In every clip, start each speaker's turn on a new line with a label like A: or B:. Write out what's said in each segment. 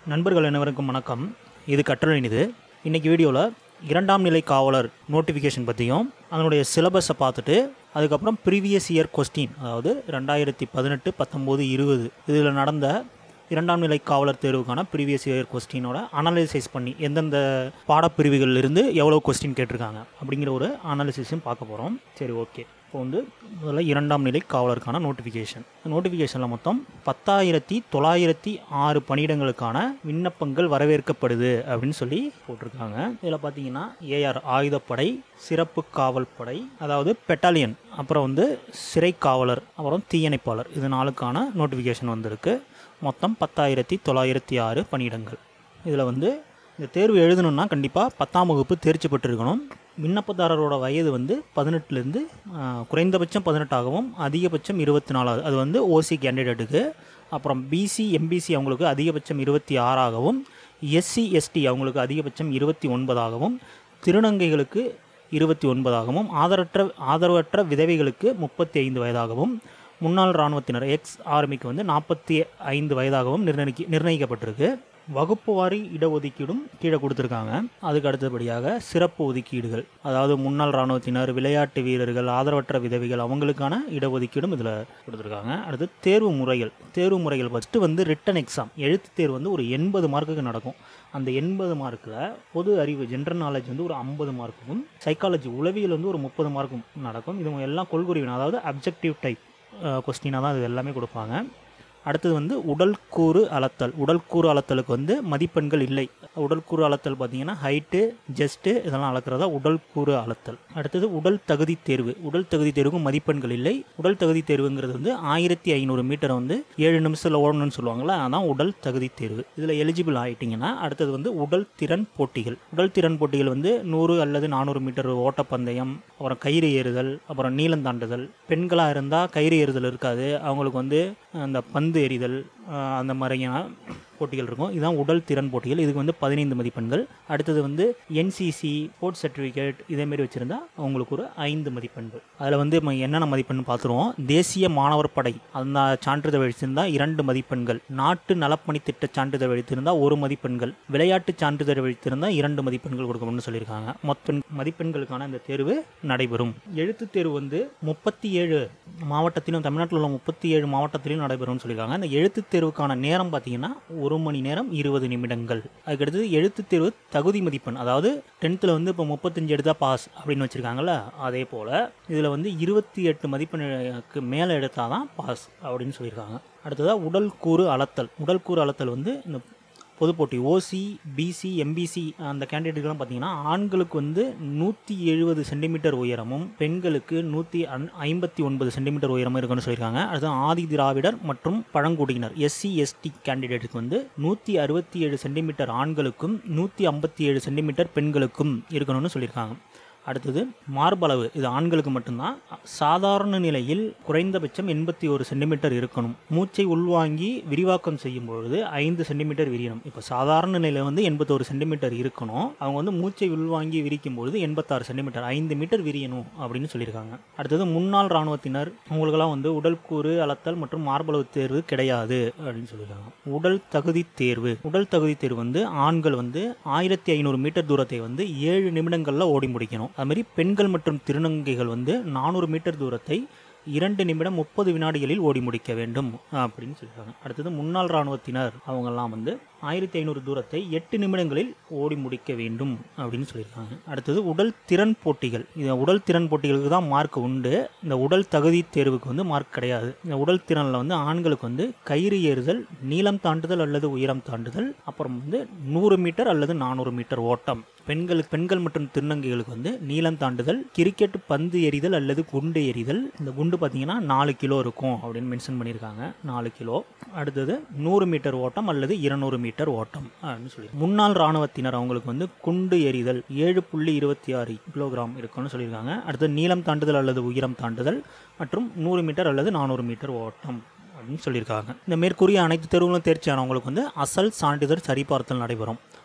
A: நண்பர்கள் அனைவருக்கும் வணக்கம் இது கற்றலினிது இன்றைக்கி வீடியோவில் இரண்டாம் நிலை காவலர் நோட்டிஃபிகேஷன் பற்றியும் அதனுடைய சிலபஸை பார்த்துட்டு அதுக்கப்புறம் ப்ரீவியஸ் இயர் கொஸ்டின் அதாவது ரெண்டாயிரத்தி பதினெட்டு பத்தொம்போது இருபது இதில் நடந்த இரண்டாம் நிலை காவலர் தேர்வுக்கான ப்ரீவியஸ் இயர் கொஸ்டினோட அனலைசைஸ் பண்ணி எந்தெந்த பாடப்பிரிவுகள்ல இருந்து எவ்வளோ கொஸ்டின் கேட்டிருக்காங்க அப்படிங்கிற ஒரு அனாலிசிஸும் பார்க்க போகிறோம் சரி ஓகே இப்போ வந்து முதல்ல இரண்டாம் நிலை காவலருக்கான நோட்டிஃபிகேஷன் நோட்டிஃபிகேஷனில் மொத்தம் பத்தாயிரத்தி தொள்ளாயிரத்தி ஆறு பணியிடங்களுக்கான விண்ணப்பங்கள் வரவேற்கப்படுது அப்படின்னு சொல்லி போட்டிருக்காங்க இதில் பார்த்தீங்கன்னா ஏஆர் ஆயுதப்படை சிறப்பு காவல் படை அதாவது பெட்டாலியன் அப்புறம் வந்து சிறை காவலர் அப்புறம் தீயணைப்பாளர் இது நாளுக்கான நோட்டிஃபிகேஷன் வந்திருக்கு மொத்தம் பத்தாயிரத்தி தொள்ளாயிரத்தி ஆறு பணியிடங்கள் இதில் வந்து இந்த தேர்வு எழுதணும்னா கண்டிப்பாக பத்தாம் வகுப்பு தேர்ச்சி பெற்றிருக்கணும் விண்ணப்பதாரரோட வயது வந்து பதினெட்டுலேருந்து குறைந்தபட்சம் பதினெட்டாகவும் அதிகபட்சம் இருபத்தி நாலாவது அது வந்து ஓசி கேண்டிடேட்டுக்கு அப்புறம் பிசி எம்பிசி அவங்களுக்கு அதிகபட்சம் இருபத்தி ஆறாகவும் எஸ்சி எஸ்டி அவங்களுக்கு அதிகபட்சம் இருபத்தி ஒன்பதாகவும் திருநங்கைகளுக்கு இருபத்தி ஒன்பதாகவும் ஆதரவற்ற ஆதரவற்ற விதவைகளுக்கு முப்பத்தி ஐந்து வயதாகவும் முன்னாள் இராணுவத்தினர் எக்ஸ் ஆர்மிக்கு வந்து நாற்பத்தி ஐந்து வயதாகவும் நிர்ணயிக்க நிர்ணயிக்கப்பட்டிருக்கு வகுப்பு வாரி இடஒதுக்கீடும் கீழே கொடுத்துருக்காங்க அதுக்கு அடுத்தபடியாக சிறப்பு ஒதுக்கீடுகள் அதாவது முன்னாள் இராணுவத்தினர் விளையாட்டு வீரர்கள் ஆதரவற்ற விதவிகள் அவங்களுக்கான இடஒதுக்கீடும் இதில் கொடுத்துருக்காங்க அடுத்து தேர்வு முறைகள் தேர்வு முறைகள் ஃபஸ்ட்டு வந்து ரிட்டன் எக்ஸாம் எழுத்து தேர்வு வந்து ஒரு எண்பது மார்க்குக்கு நடக்கும் அந்த எண்பது மார்க்கில் பொது அறிவு ஜென்ரல் நாலேஜ் வந்து ஒரு ஐம்பது மார்க்கும் சைக்காலஜி உளவியல் வந்து ஒரு முப்பது மார்க்கும் நடக்கும் இது எல்லாம் கொள்குறிவின் அதாவது அப்ஜெக்டிவ் டைப் கொஸ்டினாக தான் இது எல்லாமே கொடுப்பாங்க அடுத்தது வந்து உடல் கூறு அளத்தல் உடல் கூறு அளத்தலுக்கு வந்து மதிப்பெண்கள் இல்லை உடல் கூறு அளத்தல் பார்த்தீங்கன்னா ஹைட்டு ஜெஸ்ட்டு இதெல்லாம் அளக்கிறதா உடல் கூறு அளத்தல் அடுத்தது உடல் தகுதி தேர்வு உடல் தகுதி தேர்வுக்கும் மதிப்பெண்கள் இல்லை உடல் தகுதி தேர்வுங்கிறது வந்து ஆயிரத்தி ஐநூறு மீட்டர் வந்து ஏழு நிமிஷத்தில் ஓடணும்னு சொல்லுவாங்களா அதான் உடல் தகுதி தேர்வு இதில் எலிஜிபிள் ஆகிட்டிங்கன்னா அடுத்தது வந்து உடல் திறன் போட்டிகள் உடல் திறன் போட்டிகள் வந்து நூறு அல்லது நானூறு மீட்டர் ஓட்டப்பந்தயம் அப்புறம் கயிறு ஏறுதல் அப்புறம் நீளம் தாண்டுதல் பெண்களாக இருந்தால் கயிறு ஏறுதல் இருக்காது அவங்களுக்கு வந்து அந்த பந்து எறிதல் அந்த மாதிரியான போட்டிகள் இருக்கும் இதுதான் உடல் திறன் போட்டிகள் இதுக்கு வந்து பதினைந்து மதிப்பெண்கள் அடுத்தது வந்து என்சிசி ஸ்போர்ட்ஸ் சர்டிஃபிகேட் இதேமாரி வச்சுருந்தா அவங்களுக்கு ஒரு ஐந்து மதிப்பெண்கள் அதில் வந்து நம்ம என்னென்ன மதிப்பெண் பார்த்துருவோம் தேசிய மாணவர் படை அந்த சான்றிதழ் வைத்திருந்தா இரண்டு மதிப்பெண்கள் நாட்டு நலப்பணி திட்ட சான்றிதழ் வைத்திருந்தா ஒரு மதிப்பெண்கள் விளையாட்டு சான்றிதழ் வைத்திருந்தா இரண்டு மதிப்பெண்கள் கொடுக்கணும்னு சொல்லியிருக்காங்க மொத்த மதிப்பெண்களுக்கான இந்த தேர்வு நடைபெறும் எழுத்து தேர்வு வந்து முப்பத்தி ஏழு மாவட்டத்திலும் தமிழ்நாட்டில் உள்ள முப்பத்தி ஏழு மாவட்டத்திலும் நடைபெறும்னு சொல்லியிருக்காங்க அந்த எழுத்து தேர்வுக்கான நேரம் பார்த்தீங்கன்னா ஒரு மணி நேரம் இருபது நிமிடங்கள் அதுக்கடுத்தது எழுத்து தேர்வு தகுதி மதிப்பெண் அதாவது டென்த்தில் வந்து இப்போ முப்பத்தஞ்சு எடுத்தால் பாஸ் அப்படின்னு வச்சுருக்காங்கல்ல அதே போல் இதில் வந்து இருபத்தி எட்டு மதிப்பெண்ணுக்கு மேலே எடுத்தால் தான் பாஸ் அப்படின்னு சொல்லியிருக்காங்க அடுத்ததாக உடல் கூறு அளத்தல் உடல் கூறு அளத்தல் வந்து இந்த பொது போட்டி ஓசி பிசி எம்பிசி அந்த கேண்டிடேட்லாம் பார்த்தீங்கன்னா ஆண்களுக்கு வந்து நூற்றி எழுபது சென்டிமீட்டர் உயரமும் பெண்களுக்கு நூற்றி ஐம்பத்தி ஒன்பது சென்டிமீட்டர் உயரமும் இருக்குன்னு சொல்லியிருக்காங்க அடுத்து ஆதி திராவிடர் மற்றும் பழங்குடியினர் எஸ்சி எஸ்டி கேண்டிடேட்டுக்கு வந்து நூற்றி அறுபத்தி ஏழு சென்டிமீட்டர் ஆண்களுக்கும் நூற்றி ஐம்பத்தி ஏழு சென்டிமீட்டர் பெண்களுக்கும் இருக்கணும்னு சொல்லியிருக்காங்க அடுத்தது மார்பளவு இது ஆண்களுக்கு மட்டும்தான் சாதாரண நிலையில் குறைந்தபட்சம் எண்பத்தி ஒரு சென்டிமீட்டர் இருக்கணும் மூச்சை உள்வாங்கி விரிவாக்கம் செய்யும் பொழுது ஐந்து சென்டிமீட்டர் விரியணும் இப்போ சாதாரண நிலையில் வந்து எண்பத்தோரு சென்டிமீட்டர் இருக்கணும் அவங்க வந்து மூச்சை உள்வாங்கி விரிக்கும் பொழுது எண்பத்தாறு சென்டிமீட்டர் ஐந்து மீட்டர் விரியணும் அப்படின்னு சொல்லியிருக்காங்க அடுத்தது முன்னாள் இராணுவத்தினர் அவங்களுக்கெல்லாம் வந்து உடல் கூறு அளத்தல் மற்றும் மார்பளவு தேர்வு கிடையாது அப்படின்னு சொல்லியிருக்காங்க உடல் தகுதி தேர்வு உடல் தகுதி தேர்வு வந்து ஆண்கள் வந்து ஆயிரத்தி ஐநூறு மீட்டர் தூரத்தை வந்து ஏழு நிமிடங்களில் ஓடி முடிக்கணும் அதுமாதிரி பெண்கள் மற்றும் திருநங்கைகள் வந்து நானூறு மீட்டர் தூரத்தை இரண்டு நிமிடம் முப்பது வினாடிகளில் ஓடி முடிக்க வேண்டும் அப்படின்னு சொல்லியிருக்காங்க அடுத்தது முன்னாள் இராணுவத்தினர் அவங்கெல்லாம் வந்து ஆயிரத்தி ஐநூறு தூரத்தை எட்டு நிமிடங்களில் ஓடி முடிக்க வேண்டும் அப்படின்னு சொல்லியிருக்காங்க அடுத்தது உடல் திறன் போட்டிகள் இந்த உடல் திறன் போட்டிகளுக்கு தான் மார்க் உண்டு இந்த உடல் தகுதி தேர்வுக்கு வந்து மார்க் கிடையாது இந்த உடல் திறனில் வந்து ஆண்களுக்கு வந்து கயிறு ஏறுதல் நீளம் தாண்டுதல் அல்லது உயரம் தாண்டுதல் அப்புறம் வந்து நூறு மீட்டர் அல்லது நானூறு மீட்டர் ஓட்டம் பெண்களுக்கு பெண்கள் மற்றும் திருநங்கைகளுக்கு வந்து நீளம் தாண்டுதல் கிரிக்கெட் பந்து எறிதல் அல்லது குண்டு எறிதல் இந்த குண்டு பார்த்தீங்கன்னா நாலு கிலோ இருக்கும் அப்படின்னு மென்ஷன் பண்ணியிருக்காங்க நாலு கிலோ அடுத்தது நூறு மீட்டர் ஓட்டம் அல்லது இருநூறு மீட்டர் ஓட்டம் அப்படின்னு சொல்லி முன்னாள் இராணுவத்தினர் அவங்களுக்கு வந்து குண்டு எறிதல் ஏழு புள்ளி இருபத்தி ஆறு கிலோகிராம் இருக்கும்னு சொல்லியிருக்காங்க அடுத்து நீளம் தாண்டுதல் அல்லது உயரம் தாண்டுதல் மற்றும் நூறு மீட்டர் அல்லது நானூறு மீட்டர் ஓட்டம் அப்படின்னு சொல்லியிருக்காங்க இந்த மேற்கூறிய அனைத்து தேர்வுகளும் தேர்ச்சியானவங்களுக்கு வந்து அசல் சான்றிதழ் சரிபார்த்தல் நடைபெறும்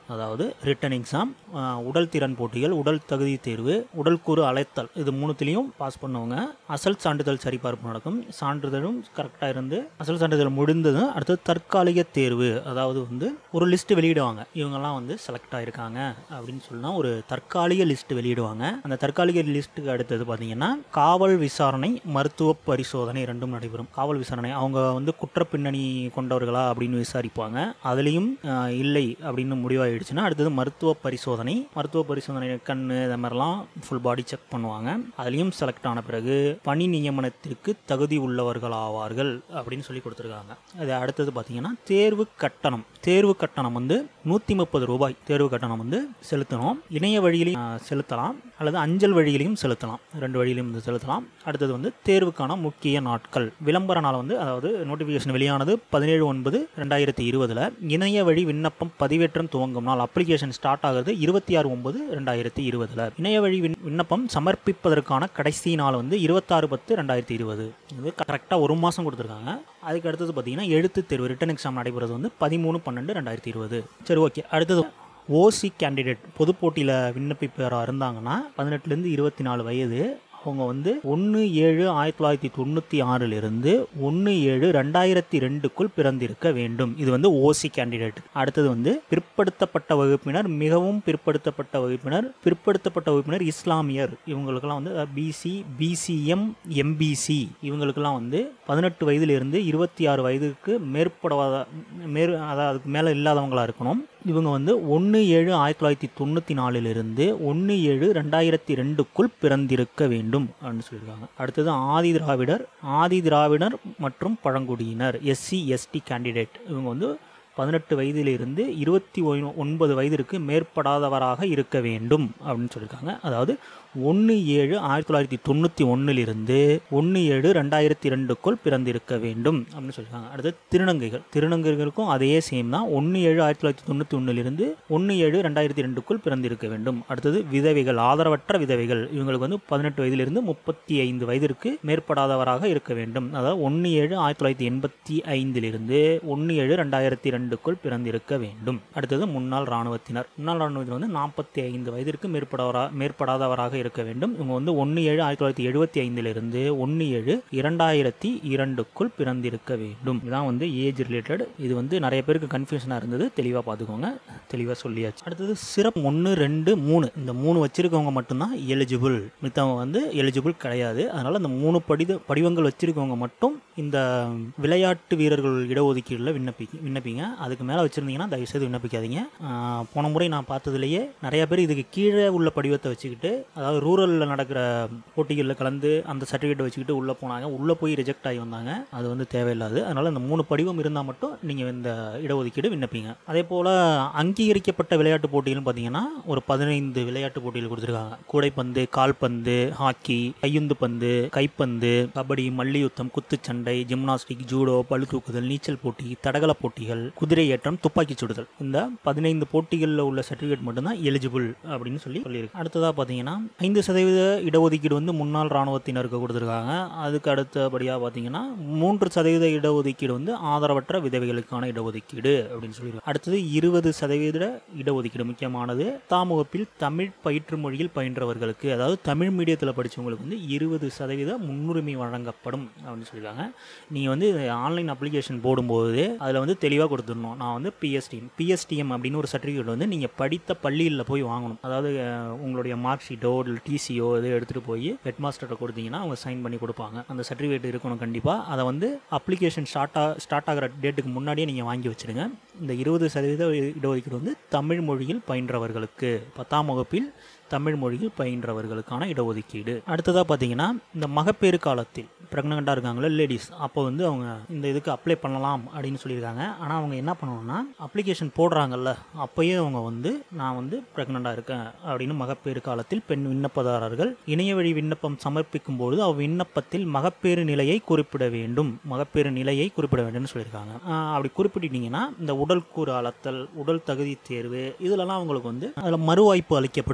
A: அதாவது ரிட்டன் எக்ஸாம் உடல் திறன் போட்டிகள் உடல் தகுதி தேர்வு உடல் கூறு அழைத்தல் இது மூணுத்துலேயும் பாஸ் பண்ணவங்க அசல் சான்றிதழ் சரிபார்ப்பு நடக்கும் சான்றிதழும் கரெக்டாக இருந்து அசல் சான்றிதழ் முடிந்ததும் அடுத்து தற்காலிக தேர்வு அதாவது வந்து ஒரு லிஸ்ட் வெளியிடுவாங்க இவங்கெல்லாம் வந்து செலக்ட் ஆகிருக்காங்க அப்படின்னு சொன்னா ஒரு தற்காலிக லிஸ்ட் வெளியிடுவாங்க அந்த தற்காலிக லிஸ்ட்டுக்கு அடுத்தது பார்த்தீங்கன்னா காவல் விசாரணை மருத்துவ பரிசோதனை ரெண்டும் நடைபெறும் காவல் விசாரணை அவங்க வந்து குற்ற பின்னணி கொண்டவர்களா அப்படின்னு விசாரிப்பாங்க அதுலேயும் ஆஹ், இல்லை அப்படின்னு முடிவாயிடுச்சுன்னா அடுத்தது மருத்துவ பரிசோதனை மருத்துவ பரிசோதனை கண் இந்த மாதிரிலாம் ஃபுல் பாடி செக் பண்ணுவாங்க அதுலேயும் செலக்ட் ஆன பிறகு பணி நியமனத்திற்கு தகுதி உள்ளவர்கள் ஆவார்கள் அப்படின்னு சொல்லி கொடுத்துருக்காங்க அது அடுத்தது பார்த்தீங்கன்னா தேர்வு கட்டணம் தேர்வு கட்டணம் வந்து நூற்றி முப்பது ரூபாய் தேர்வு கட்டணம் வந்து செலுத்தணும் இணைய வழியிலையும் ஆஹ், செலுத்தலாம் அல்லது அஞ்சல் வழியிலையும் செலுத்தலாம் ரெண்டு வழியிலையும் வந்து செலுத்தலாம் அடுத்தது வந்து தேர்வுக்கான முக்கிய நாட்கள் விளம்பர நாள் வந்து அதாவது நோட்டிஃபிகேஷன் வெளியானது பதினேழு ஒன்பது ரெண்டாயிரத்தி இருபதில் இணைய வழி விண்ணப்பம் பதிவேற்றம் துவங்கும் நாள் அப்ளிகேஷன் ஸ்டார்ட் ஆகுது இருபத்தி ஆறு ஒன்பது ரெண்டாயிரத்தி இருபதில் இணைய வழி விண் விண்ணப்பம் சமர்ப்பிப்பதற்கான கடைசி நாள் வந்து இருபத்தாறு பத்து ரெண்டாயிரத்தி இருபது இது கரெக்டாக ஒரு மாதம் கொடுத்துருக்காங்க அதுக்கு அடுத்தது பார்த்தீங்கன்னா எழுத்து தேர்வு ரிட்டன் எக்ஸாம் நடைபெறது வந்து பதிமூணு பன்னெண்டு ரெண்டாயிரத்தி இருபது சரி ஓகே அடுத்தது ஓசி கேண்டிடேட் பொது போட்டியில் விண்ணப்பிப்பவராக இருந்தாங்கன்னா பதினெட்டுலேருந்து இருபத்தி நாலு வயது அவங்க வந்து ஒன்று ஏழு ஆயிரத்தி தொள்ளாயிரத்தி தொண்ணூற்றி ஆறிலிருந்து ஒன்று ஏழு ரெண்டாயிரத்தி ரெண்டுக்குள் பிறந்திருக்க வேண்டும் இது வந்து ஓசி கேண்டிடேட் அடுத்தது வந்து பிற்படுத்தப்பட்ட வகுப்பினர் மிகவும் பிற்படுத்தப்பட்ட வகுப்பினர் பிற்படுத்தப்பட்ட வகுப்பினர் இஸ்லாமியர் இவங்களுக்கெல்லாம் வந்து பிசி பிசிஎம் எம்பிசி இவங்களுக்கெல்லாம் வந்து பதினெட்டு வயதிலிருந்து இருபத்தி ஆறு வயதுக்கு மேற்படாத மேற் அதாவது அதுக்கு மேலே இல்லாதவங்களா இருக்கணும் இவங்க வந்து ஒன்று ஏழு ஆயிரத்தி தொள்ளாயிரத்தி தொண்ணூற்றி நாலிலிருந்து ஒன்று ஏழு ரெண்டாயிரத்தி ரெண்டுக்குள் பிறந்திருக்க வேண்டும் அப்படின்னு சொல்லியிருக்காங்க அடுத்தது ஆதி திராவிடர் ஆதி திராவிடர் மற்றும் பழங்குடியினர் எஸ்சி எஸ்டி கேண்டிடேட் இவங்க வந்து பதினெட்டு வயதிலிருந்து இருபத்தி ஒய்- ஒன்பது வயதிற்கு மேற்படாதவராக இருக்க வேண்டும் அப்படின்னு சொல்லியிருக்காங்க அதாவது ஒன்று ஏழு ஆயிரத்தி தொள்ளாயிரத்தி தொண்ணூற்றி ஒன்றிலிருந்து ஒன்று ஏழு ரெண்டாயிரத்தி ரெண்டுக்குள் பிறந்திருக்க வேண்டும் அப்படின்னு சொல்லியிருக்காங்க அடுத்து திருநங்கைகள் திருநங்கைகளுக்கும் அதே சேம் தான் ஒன்று ஏழு ஆயிரத்தி தொள்ளாயிரத்தி தொண்ணூற்றி ஒன்றிலிருந்து ஒன்று ஏழு ரெண்டாயிரத்தி ரெண்டுக்குள் பிறந்திருக்க வேண்டும் அடுத்தது விதவைகள் ஆதரவற்ற விதவைகள் இவங்களுக்கு வந்து பதினெட்டு வயதிலிருந்து முப்பத்தி ஐந்து வயதிற்கு மேற்படாதவராக இருக்க வேண்டும் அதாவது ஒன்று ஏழு ஆயிரத்தி தொள்ளாயிரத்தி எண்பத்தி ஐந்திலிருந்து ஒன்று ஏழு ரெண்டாயிரத்தி ரெண்டுக்குள் பிறந்திருக்க வேண்டும் அடுத்தது முன்னாள் இராணுவத்தினர் முன்னாள் இராணுவத்தினர் வந்து நாற்பத்தி ஐந்து வயதிற்கு மேற்படவரா மேற்படாதவராக இருக்க வேண்டும் இவங்க வந்து ஒன்று ஏழு ஆயிரத்தி தொள்ளாயிரத்தி எழுபத்தி ஐந்திலிருந்து ஒன்று ஏழு இரண்டாயிரத்தி இரண்டுக்குள் பிறந்திருக்க வேண்டும் இதான் வந்து ஏஜ் ரிலேட்டட் இது வந்து நிறைய பேருக்கு கன்ஃபியூஷனாக இருந்தது தெளிவாக பார்த்துக்கோங்க தெளிவாக சொல்லியாச்சு அடுத்தது சிறப்பு ஒன்று ரெண்டு மூணு இந்த மூணு வச்சிருக்கவங்க மட்டும்தான் எலிஜிபிள் மித்தவங்க வந்து எலிஜிபிள் கிடையாது அதனால் அந்த மூணு படித படிவங்கள் வச்சிருக்கவங்க மட்டும் இந்த விளையாட்டு வீரர்கள் இடஒதுக்கீடில் விண்ணப்பி விண்ணப்பிங்க அதுக்கு மேலே வச்சுருந்தீங்கன்னா தயவுசெய்து விண்ணப்பிக்காதீங்க ஆஹ் போன முறை நான் பார்த்ததுலேயே நிறைய பேர் இதுக்கு கீழே உள்ள படிவத்தை வச்சுக்கிட்டு அதாவது ரூரலில் நடக்கிற போட்டிகளில் கலந்து அந்த சர்டிஃபிகேட் வச்சுக்கிட்டு உள்ளே போனாங்க உள்ளே போய் ரிஜெக்ட் ஆகி வந்தாங்க அது வந்து தேவையில்லாது அதனால் அந்த மூணு படிவம் இருந்தால் மட்டும் நீங்கள் இந்த இடஒதுக்கீடு விண்ணப்பிங்க அதே போல் அங்கீகரிக்கப்பட்ட விளையாட்டு போட்டிகள்னு பார்த்தீங்கன்னா ஒரு பதினைந்து விளையாட்டு போட்டிகள் கொடுத்துருக்காங்க கூடைப்பந்து கால்பந்து ஹாக்கி கையுந்து பந்து கைப்பந்து கபடி மல்யுத்தம் குத்துச்சண்டை ஜிம்னாஸ்டிக் ஜூடோ பளு தூக்குதல் நீச்சல் போட்டி தடகள போட்டிகள் குதிரை ஏற்றம் துப்பாக்கி சுடுதல் இந்த பதினைந்து போட்டிகளில் உள்ள சர்டிஃபிகேட் மட்டும்தான் எலிஜிபிள் அப்படின்னு சொல்லி சொல்லியிருக்கு அடுத்ததாக பார்த்தீங்கன்னா ஐந்து சதவீத இடஒதுக்கீடு வந்து முன்னாள் இராணுவத்தினருக்கு கொடுத்துருக்காங்க அதுக்கு அடுத்தபடியாக பார்த்தீங்கன்னா மூன்று சதவீத இடஒதுக்கீடு வந்து ஆதரவற்ற விதவைகளுக்கான இடஒதுக்கீடு அப்படின்னு சொல்லியிருக்காங்க அடுத்தது இருபது சதவீத இடஒதுக்கீடு முக்கியமானது தாம் வகுப்பில் தமிழ் பயிற்று மொழியில் பயின்றவர்களுக்கு அதாவது தமிழ் மீடியத்தில் படித்தவங்களுக்கு வந்து இருபது சதவீத முன்னுரிமை வழங்கப்படும் அப்படின்னு சொல்லியிருக்காங்க நீங்கள் வந்து ஆன்லைன் அப்ளிகேஷன் போடும்போது அதில் வந்து தெளிவாக கொடுத்துடணும் நான் வந்து பிஎஸ்டிஎம் பிஎஸ்டிஎம் அப்படின்னு ஒரு சர்டிஃபிகேட் வந்து நீங்கள் படித்த பள்ளியில் போய் வாங்கணும் அதாவது அஹ், உங்களுடைய மார்க் ஷீட்டோ இல்லை டிசியோ இதை எடுத்துகிட்டு போய் ஹெட் மாஸ்டர்கிட்ட கொடுத்தீங்கன்னா அவங்க சைன் பண்ணி கொடுப்பாங்க அந்த சர்டிஃபிகேட் இருக்கணும் கண்டிப்பாக அதை வந்து அப்ளிகேஷன் ஸ்டார்ட் ஆ ஸ்டார்ட் ஆகிற டேட்டுக்கு முன்னாடியே நீங்கள் வாங்கி வச்சுருங்க இந்த இருபது சதவீத இடஒதுக்கீடு வந்து தமிழ் மொழியில் பயின்றவர்களுக்கு பத்தாம் வகுப்பில் தமிழ் மொழியில் பயின்றவர்களுக்கான இடஒதுக்கீடு அடுத்ததாக பார்த்தீங்கன்னா இந்த மகப்பேறு காலத்தில் ப்ரெக்னெண்ட்டாக இருக்காங்களே லேடிஸ் அப்போ வந்து அவங்க இந்த இதுக்கு அப்ளை பண்ணலாம் அப்படின்னு சொல்லியிருக்காங்க ஆனால் அவங்க என்ன பண்ணணும்னா அப்ளிகேஷன் போடுறாங்கல்ல அப்போயே அவங்க வந்து நான் வந்து ப்ரெக்னெண்ட்டாக இருக்கேன் அப்படின்னு மகப்பேறு காலத்தில் பெண் விண்ணப்பதாரர்கள் இணைய வழி விண்ணப்பம் சமர்ப்பிக்கும் பொழுது அவ் விண்ணப்பத்தில் மகப்பேறு நிலையை குறிப்பிட வேண்டும் மகப்பேறு நிலையை குறிப்பிட வேண்டும்னு சொல்லியிருக்காங்க ஆஹ் அப்படி குறிப்பிட்டிங்கன்னா இந்த உடல் கூறு அளத்தல் உடல் தகுதி தேர்வு இதிலெல்லாம் அவங்களுக்கு வந்து அதில் மறுவாய்ப்பு அளிக்கப்படும் அப்படின்னு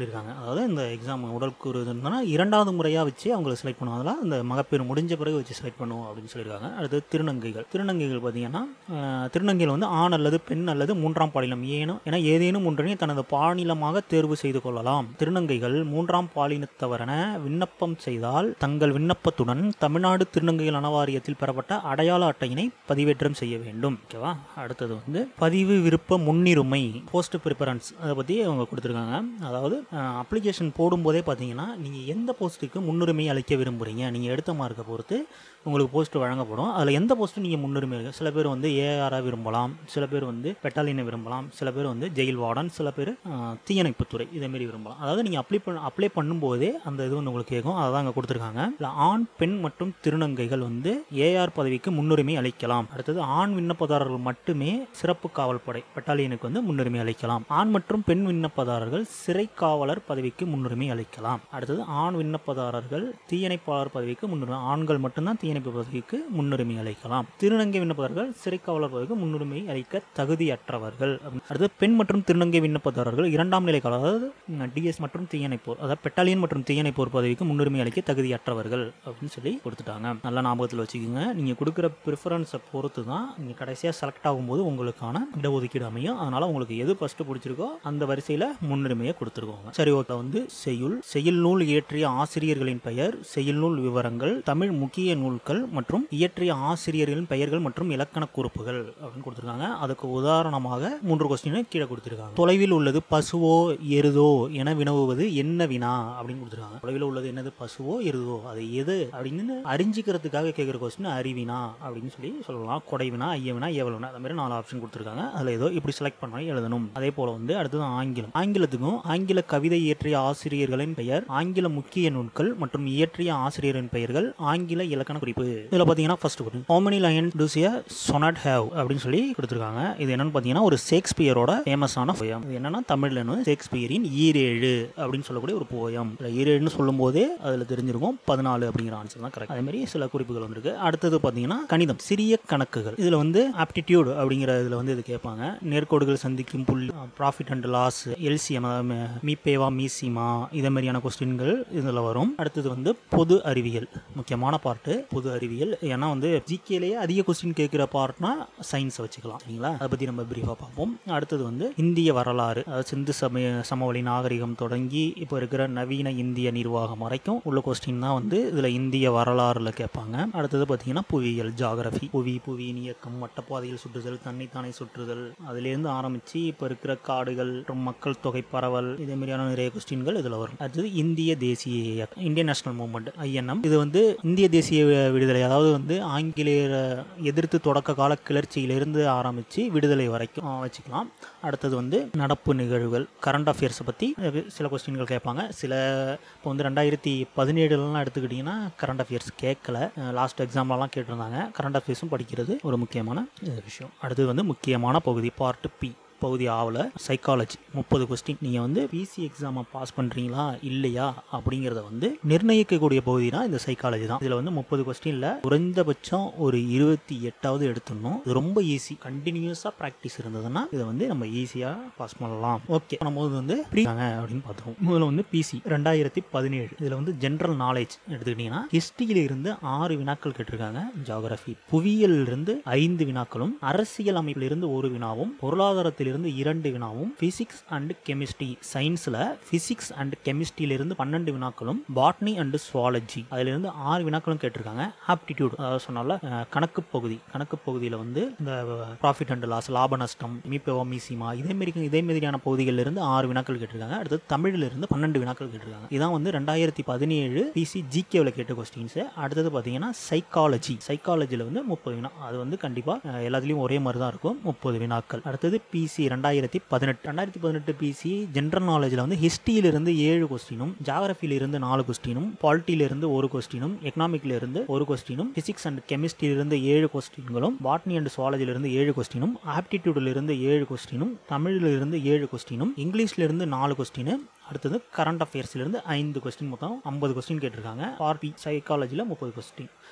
A: சொல்லியிருக்காங்க அதாவது இந்த எக்ஸாம் உடல் கூறு இருந்ததுன்னா இரண்டாவது முறையாக வச்சு அவங்களை செலக்ட் பண்ணுவோம் அதெல்லாம் இந்த மகப்பேறு முடிஞ்ச பிறகு வச்சு செலக்ட் பண்ணுவோம் அப்படின்னு சொல்லியிருக்காங்க அடுத்து திருநங்கைகள் திருநங்கைகள் பார்த்தீங்கன்னா அஹ், திருநங்கைகள் வந்து ஆண் அல்லது பெண் அல்லது மூன்றாம் பாலினம் ஏனும் என ஏதேனும் ஒன்றினை தனது பாலினமாக தேர்வு செய்து கொள்ளலாம் திருநங்கைகள் மூன்றாம் பாலினத்தவரென விண்ணப்பம் செய்தால் தங்கள் விண்ணப்பத்துடன் தமிழ்நாடு திருநங்கைகள் நலவாரியத்தில் பெறப்பட்ட அடையாள அட்டையினை பதிவேற்றம் செய்ய வேண்டும் ஓகேவா அடுத்தது வந்து பதிவு விருப்ப முன்னுரிமை போஸ்ட் ப்ரிஃபரன்ஸ் அதை பற்றி அவங்க கொடுத்துருக்காங்க அதாவது அப்ளிகேஷன் போடும்போதே பார்த்தீங்கன்னா நீங்கள் எந்த போஸ்ட்டுக்கு முன்னுரிமை அளிக்க விரும்புகிறீங்க நீங்கள் எடுத்த மார்க்கை பொறுத்து உங்களுக்கு போஸ்ட் வழங்கப்படும் அதில் எந்த போஸ்ட்டு நீங்கள் முன்னுரிமை இருக்கு சில பேர் வந்து ஏஆராக விரும்பலாம் சில பேர் வந்து பெட்டாலியனை விரும்பலாம் சில பேர் வந்து ஜெயில் வார்டன் சில பேர் அஹ், தீயணைப்புத்துறை இதேமாரி விரும்பலாம் அதாவது நீங்கள் அப்ளை பண்ண அப்ளை பண்ணும்போதே அந்த இது வந்து உங்களுக்கு கேட்கும் அதை தான் அங்கே கொடுத்துருக்காங்க இல்லை ஆண் பெண் மற்றும் திருநங்கைகள் வந்து ஏஆர் பதவிக்கு முன்னுரிமை அளிக்கலாம் அடுத்தது ஆண் விண்ணப்பதாரர்கள் மட்டுமே சிறப்பு காவல் படை பெட்டாலியனுக்கு வந்து முன்னுரிமை அளிக்கலாம் ஆண் மற்றும் பெண் விண்ணப்பதாரர்கள் சிறை காவலர் பதவிக்கு முன்னுரிமை அளிக்கலாம் அடுத்தது ஆண் விண்ணப்பதாரர்கள் தீயணைப்பாளர் பதவிக்கு முன்னுரிமை ஆண்கள் மட்டும்தான் தீயணைப்பு பதவிக்கு முன்னுரிமை அளிக்கலாம் திருநங்கை விண்ணப்பதாரர்கள் சிறை காவலர் பதவிக்கு முன்னுரிமை அளிக்க தகுதியற்றவர்கள் அப்படின்னு. அடுத்தது பெண் மற்றும் திருநங்கை விண்ணப்பதாரர்கள் இரண்டாம் நிலை காவலர் அதாவது டிஎஸ் மற்றும் தீயணைப்போர் அதாவது பெட்டாலியன் மற்றும் தீயணைப்போர் பதவிக்கு முன்னுரிமை அளிக்க தகுதியற்றவர்கள் அப்படின்னு சொல்லி கொடுத்துட்டாங்க நல்லா ஞாபகத்தில் வச்சுக்கோங்க நீங்கள் கொடுக்குற ப்ரிஃபரன்ஸை பொறுத்து தான் நீங்கள் கடைசியாக செலக்ட் ஆகும்போது உங்களுக்கான இடஒதுக்கீடு அமையும் அதனால் உங்களுக்கு எது ஃபஸ்ட்டு பிடிச்சிருக்கோ அந்த வரிசையில் முன்னுரிமையை கொடுத்துருக்கோங்க சரி ஓகே வந்து செய்யுள் செய்யுள் நூல் இயற்றிய ஆசிரியர்களின் பெயர் செய்யுள் நூல் விவரங்கள் தமிழ் முக்கிய நூல்கள் மற்றும் இயற்றிய ஆசிரியர்களின் பெயர்கள் மற்றும் இலக்கண குறிப்புகள் அப்படின்னு கொடுத்துருக்காங்க அதுக்கு உதாரணமாக மூன்று கொஸ்டினை கீழே கொடுத்துருக்காங்க தொலைவில் உள்ளது பசுவோ எருதோ என வினவுவது என்ன வினா அப்படின்னு கொடுத்துருக்காங்க தொலைவில் உள்ளது என்னது பசுவோ எருதோ அது எது அப்படின்னு அறிஞ்சிக்கிறதுக்காக கேட்குற கொஸ்டின் அறிவினா அப்படின்னு சொல்லி சொல்லலாம் கொடைவினா ஐயவினா ஏவல்வினா அந்த மாதிரி நாலு ஆப்ஷன் கொடுத்துருக்காங்க அதில் ஏதோ இப்படி செலக்ட் பண்ணி எழுதணும் அதே போல் வந்து அடுத்தது ஆங்கிலம் ஆங்கிலத்துக்கும் ஆங்கில கவிதை இயற்றிய ஆசிரியர்களின் பெயர் ஆங்கில முக்கிய நூல்கள் மற்றும் இயற்றிய ஆசிரியரின் பெயர்கள் ஆங்கில இலக்கண குறிப்பு இதில் பார்த்தீங்கன்னா first question how many lions does a sonnet have அப்படின்னு சொல்லி கொடுத்துருக்காங்க இது என்னன்னு பார்த்தீங்கன்னா ஒரு ஷேக்ஸ்பியரோட ஃபேமஸான போயம் இது என்னன்னா தமிழ்ல வந்து ஷேக்ஸ்பியரின் ஈரேழு அப்படின்னு சொல்லக்கூடிய ஒரு போயம் ஈரேழுன்னு சொல்லும் போதே அதில் தெரிஞ்சிருக்கும் பதினாலு அப்படிங்கிற ஆன்சர் தான் கரெக்ட் அதே மாதிரி சில குறிப்புகள் வந்திருக்கு அடுத்தது பார்த்தீங்கன்னா கணிதம் சிறிய கணக்குகள் இதில் வந்து ஆப்டிடியூட் அப்படிங்கிற இதில் வந்து இது கேட்பாங்க நேர்கோடுகள் சந்திக்கும் புள்ளி ப்ராஃபிட் அண்ட் லாஸ் எல்சிஎம் மீபேவா மீசிமா இதே மாதிரியான கொஸ்டின்கள் இதில் வரும் அடுத்தது வந்து பொது அறிவியல் முக்கியமான பார்ட்டு பொது அறிவியல் ஏன்னா வந்து ஜிகேலேயே அதிக கொஸ்டின் கேட்குற பார்ட்னா சயின்ஸை வச்சுக்கலாம் சரிங்களா அதை பற்றி நம்ம பிரீஃபாக பார்ப்போம் அடுத்தது வந்து இந்திய வரலாறு அதாவது சிந்து சமய சமவெளி நாகரிகம் தொடங்கி இப்போ இருக்கிற நவீன இந்திய நிர்வாகம் வரைக்கும் உள்ள கொஸ்டின் தான் வந்து இதில் இந்திய வரலாறுல கேட்பாங்க அடுத்தது பார்த்தீங்கன்னா புவியியல் ஜாகிரபி புவி புவியின் இயக்கம் வட்டப்பாதையில் சுற்றுதல் தன்னைத்தானே சுற்றுதல் அதுலேருந்து ஆரம்பித்து இப்போ இருக்கிற காடுகள் மற்றும் மக்கள் தொகை பரவல் இதே மாதிரியான நிறைய கொஸ்டின்கள் இதில் வரும் அடுத்தது இந்திய தேசிய இயக்கம் இந்தியன் நேஷனல் மூவ்மெண்ட் ஐஎன்எம் இது வந்து இந்திய தேசிய விடுதலை அதாவது வந்து ஆங்கிலேயரை எதிர்த்து தொடக்க கால கிளர்ச்சியிலிருந்து ஆரம்பித்து விடுதலை வரைக்கும் ஆ, வச்சுக்கலாம் அடுத்தது வந்து நடப்பு நிகழ்வுகள் கரண்ட் அஃபேர்ஸை பற்றி சில கொஸ்டின்கள் கேட்பாங்க சில இப்போ வந்து ரெண்டாயிரத்தி பதினேழுலாம் எடுத்துக்கிட்டிங்கன்னா கரண்ட் அஃபேர்ஸ் கேட்கல லாஸ்ட் எக்ஸாம்லலாம் கேட்டிருந்தாங்க கரண்ட் அஃபேர்ஸும் படிக்கிறது ஒரு முக்கியமான அஹ், விஷயம் அடுத்தது வந்து முக்கியமான பகுதி பார்ட் பி பகுதி ஆவில் சைக்காலஜி முப்பது கொஸ்டின் நீங்கள் வந்து பிசி எக்ஸாமை பாஸ் பண்ணுறீங்களா இல்லையா அப்படிங்கிறத வந்து நிர்ணயிக்கக்கூடிய பகுதி தான் இந்த சைக்காலஜி தான் இதில் வந்து முப்பது கொஸ்டினில் குறைந்தபட்சம் ஒரு இருபத்தி எட்டாவது எடுத்துடணும் இது ரொம்ப ஈஸி கண்டினியூஸாக ப்ராக்டிஸ் இருந்ததுன்னா இதை வந்து நம்ம ஈஸியாக பாஸ் பண்ணலாம் ஓகே நம்ம வந்து ப்ரீ அப்படின்னு பார்த்துருவோம் முதல்ல வந்து பிசி ரெண்டாயிரத்தி பதினேழு இதில் வந்து ஜென்ரல் நாலேஜ் எடுத்துக்கிட்டிங்கன்னா ஹிஸ்ட்ரியில இருந்து ஆறு வினாக்கள் கேட்டிருக்காங்க ஜாகிரபி புவியியல் இருந்து ஐந்து வினாக்களும் அரசியல் அமைப்பில் இருந்து ஒரு வினாவும் பொருளாதாரத்திலிருந்து இரண்டு வினாவும் பிசிக்ஸ் அண்ட் கெமிஸ்ட்ரி சயின்ஸில் பிசிக்ஸ் அண்ட் கெமிஸ்ட்ரியிலிருந்து பன்னெண்டு வினாக்களும் பாட்னி அண்ட் சுவாலஜி அதிலிருந்து ஆறு வினாக்களும் கேட்டிருக்காங்க ஆப்டிடியூட் அதாவது சொன்னால அஹ், கணக்கு பகுதி கணக்கு பகுதியில் வந்து இந்த ப்ராஃபிட் அண்ட் லாஸ் லாப நஷ்டம் மீப்பவா மீசிமா இதே மாரி இதே மாதிரியான பகுதிகளில் இருந்து ஆறு வினாக்கள் கேட்டிருக்காங்க அடுத்தது தமிழில் இருந்து பன்னெண்டு வினாக்கள் கேட்டிருக்காங்க இதான் வந்து ரெண்டாயிரத்தி பதினேழு பிசி ஜிகேவில் கேட்ட கொஸ்டின்ஸ் அடுத்தது பார்த்தீங்கன்னா சைக்காலஜி சைக்காலஜியில் வந்து முப்பது வினா அது வந்து கண்டிப்பாக எல்லாத்துலேயும் ஒரே மாதிரி தான் இருக்கும் முப்பது வினாக்கள் அடுத்தது பிசி ரெண்டாயிரத்தி பதினெட்டு ரெண்டாயிரத்தி பதினெட்டு பிசி ஜென்ரல் நாலேஜில் வந்து ஹிஸ்ட்ரியிலிருந்து ஏழு கொஸ்டினும் ஜாகிரபியில இருந்து நாலு கொஸ்டினும் பாலிட்டியில இருந்து ஒரு கொஸ்டினும் எக்கனாமிக்ல இருந்து ஒரு கொஸ்டினும் பிசிக்ஸ் அண்ட் கெமிஸ்ட்ரியில இருந்து ஏழு கொஸ்டின்களும் பாட்னி அண்ட் சுவாலஜில இருந்து ஏழு கொஸ்டினும் ஆப்டிடியூட்ல இருந்து ஏழு கொஸ்டினும் தமிழ்ல இருந்து ஏழு கொஸ்டினும் இங்கிலீஷ்ல இருந்து நாலு கொஸ்டின் அடுத்தது கரண்ட் அஃபேர்ஸ்ல இருந்து ஐந்து கொஸ்டின் மொத்தம் ஐம்பது கொஸ்டின் கேட்டிருக்காங்க பார்பி சைக்காலஜியில் முப்பது கொஸ்டின்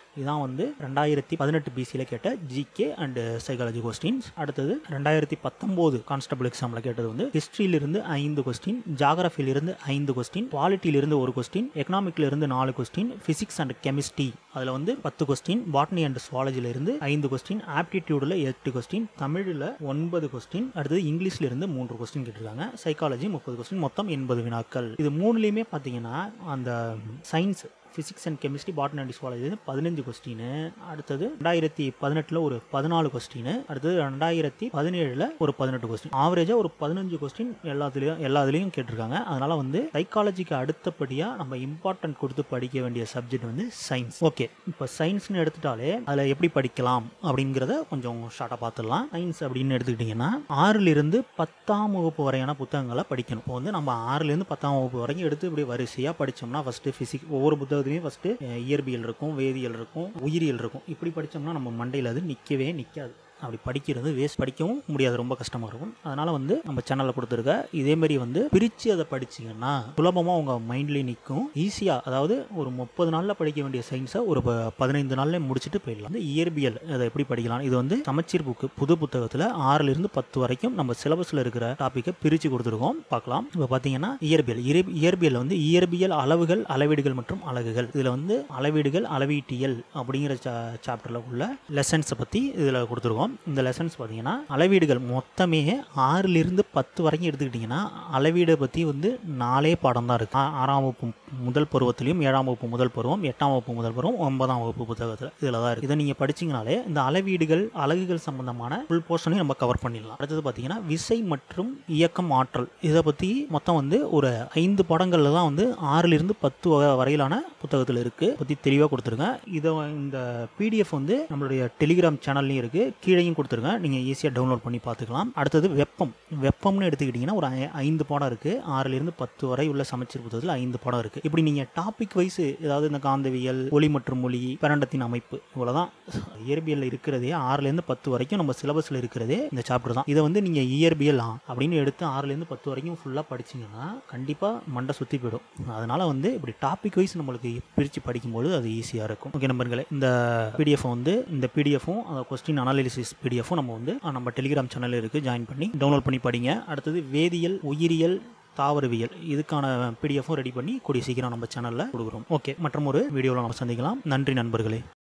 A: இதான் வந்து ரெண்டாயிரத்தி பதினெட்டு பிசியில் கேட்ட ஜிகே அண்ட் சைக்காலஜி கொஸ்டின்ஸ் அடுத்தது ரெண்டாயிரத்தி பத்தொம்போது கான்ஸ்டபிள் எக்ஸாமில் கேட்டது வந்து ஹிஸ்ட்ரியிலிருந்து ஐந்து கொஸ்டின் ஜாகிரஃபிலிருந்து ஐந்து கொஸ்டின் குவாலிட்டியிலிருந்து ஒரு கொஸ்டின் எக்கனாமிக்லேருந்து நாலு கொஸ்டின் ஃபிசிக்ஸ் அண்ட் கெமிஸ்ட்ரி அதில் வந்து பத்து கொஸ்டின் பாட்னி அண்ட் சுவாலஜிலிருந்து ஐந்து கொஸ்டின் ஆப்டிடியூடில் எட்டு கொஸ்டின் தமிழில் ஒன்பது கொஸ்டின் அடுத்தது இங்கிலீஷ்ல இருந்து மூன்று கொஸ்டின் கேட்டிருக்காங்க சைக்காலஜி முப்பது கொஸ்டின் மொத்தம் எண்பது வினாக்கள் இது மூணுலேயுமே பார்த்தீங்கன்னா அந்த science physics and chemistry botany and zoology பதினஞ்சு கொஸ்டின் அடுத்தது ரெண்டாயிரத்தி பதினெட்டில் ஒரு பதினாலு கொஸ்டின் அடுத்தது ரெண்டாயிரத்தி பதினேழில் ஒரு பதினெட்டு கொஸ்டின் ஆவரேஜாக ஒரு பதினஞ்சு கொஸ்டின் எல்லாத்துலேயும் எல்லா இதுலேயும் கேட்டிருக்காங்க அதனால் வந்து சைக்காலஜிக்கு அடுத்தபடியாக நம்ம இம்பார்ட்டன்ட் கொடுத்து படிக்க வேண்டிய சப்ஜெக்ட் வந்து சயின்ஸ் ஓகே இப்போ சயின்ஸ்னு எடுத்துட்டாலே அதில் எப்படி படிக்கலாம் அப்படிங்கிறத கொஞ்சம் ஷார்ட்டாக பார்த்துடலாம் சயின்ஸ் அப்படின்னு எடுத்துக்கிட்டிங்கன்னா ஆறிலிருந்து பத்தாம் வகுப்பு வரையான புத்தகங்களை படிக்கணும் இப்போ வந்து நம்ம ஆறிலிருந்து பத்தாம் வகுப்பு வரைக்கும் எடுத்து இப்படி வரிசையாக படித்தோம்னா ஃபஸ்ட்டு ஃபிசிக்ஸ் ஒவ்வொரு புத்தகத்துலையும் ஃபஸ்ட்டு இயற்பியல் இருக்கும் வேதியியல் இருக்கும் உயிரியல் இருக்கும் இப்படி படித்தோம்னா நம்ம மண்டையில் அது நிற்கவே நிற்காது அப்படி படிக்கிறது வேஸ்ட் படிக்கவும் முடியாது ரொம்ப கஷ்டமாக இருக்கும் அதனால் வந்து நம்ம சேனலில் கொடுத்துருக்க இதேமாரி வந்து பிரித்து அதை படிச்சிங்கன்னா சுலபமாக உங்கள் மைண்ட்லேயே நிற்கும் ஈஸியாக அதாவது ஒரு முப்பது நாளில் படிக்க வேண்டிய சயின்ஸை ஒரு ப- பதினைந்து நாளில் முடிச்சுட்டு போயிடலாம் வந்து இயற்பியல் அதை எப்படி படிக்கலாம் இது வந்து சமச்சீர் புக்கு புது புத்தகத்தில் ஆறிலிருந்து பத்து வரைக்கும் நம்ம சிலபஸில் இருக்கிற டாப்பிக்கை பிரித்து கொடுத்துருக்கோம் பார்க்கலாம் இப்போ பார்த்தீங்கன்னா இயற்பியல் இயற்- இயற்பியல் வந்து இயற்பியல் அளவுகள் அளவீடுகள் மற்றும் அலகுகள் இதில் வந்து அளவீடுகள் அளவீட்டியல் அப்படிங்கிற சாப்டரில் உள்ள லெசன்ஸை பற்றி இதில் கொடுத்துருக்கோம் இந்த லெசன்ஸ் பார்த்தீங்கன்னா அளவீடுகள் மொத்தமே ஆறிலிருந்து பத்து வரைக்கும் எடுத்துக்கிட்டிங்கன்னா அளவீடை பற்றி வந்து நாலே பாடம் தான் இருக்குது ஆறாம் வகுப்பு முதல் பருவத்திலையும் ஏழாம் வகுப்பு முதல் பருவம் எட்டாம் வகுப்பு முதல் பருவம் ஒன்பதாம் வகுப்பு புத்தகத்தில் இதில் தான் இருக்குது இதை நீங்கள் படிச்சீங்கனாலே இந்த அளவீடுகள் அலகுகள் சம்பந்தமான ஃபுல் போர்ஷனையும் நம்ம கவர் பண்ணிடலாம் அடுத்தது பார்த்தீங்கன்னா விசை மற்றும் இயக்கம் ஆற்றல் இதை பற்றி மொத்தம் வந்து ஒரு ஐந்து பாடங்களில் தான் வந்து ஆறிலிருந்து பத்து வ- வரையிலான புத்தகத்தில் இருக்குது பற்றி தெளிவாக கொடுத்துருங்க இதை இந்த பிடிஎஃப் வந்து நம்மளுடைய டெலிகிராம் சேனல்லையும் இருக்குது கீழேயும் கொடுத்துருங்க நீங்கள் ஈஸியாக டவுன்லோட் பண்ணி பார்த்துக்கலாம் அடுத்தது வெப்பம் வெப்பம்னு எடுத்துக்கிட்டிங்கன்னா ஒரு ஐ- ஐந்து பாடம் இருக்குது ஆறிலிருந்து பத்து வரை உள்ள சமச்சீர் புத்தகத்தில் ஐந்து பாடம் இருக்குது இப்படி நீங்கள் டாபிக் வைஸ் ஏதாவது இந்த காந்தவியல் ஒளி மற்றும் மொழி பிரண்டத்தின் அமைப்பு இவ்வளோதான் இயற்பியலில் இருக்கிறதே ஆறுலேருந்து பத்து வரைக்கும் நம்ம சிலபஸில் இருக்கிறதே இந்த சாப்டர் தான் இதை வந்து நீங்கள் இயற்பியல் ஆ அப்படின்னு எடுத்து ஆறுலேருந்து பத்து வரைக்கும் ஃபுல்லாக படிச்சீங்கன்னா கண்டிப்பாக மண்டை சுற்றி போயிடும் அதனால் வந்து இப்படி டாபிக் வைஸ் நம்மளுக்கு பிரித்து படிக்கும்போது அது ஈஸியாக இருக்கும் ஓகே நண்பர்களே இந்த பிடிஎஃப் வந்து இந்த பிடிஎஃப்பும் கொஸ்டின் அனாலிசிஸ் பிடிஎஃப்பும் நம்ம வந்து அஹ், நம்ம டெலிகிராம் சேனலில் இருக்குது ஜாயின் பண்ணி டவுன்லோட் பண்ணி படிங்க அடுத்தது வேதியியல் உயிரியல் தாவரவியல் இதுக்கான பிடிஎஃப்பும் ரெடி பண்ணி கூடிய சீக்கிரம் நம்ம சேனலில் கொடுக்குறோம் ஓகே மற்றும் ஒரு வீடியோவில் நம்ம சந்திக்கலாம் நன்றி நண்பர்களே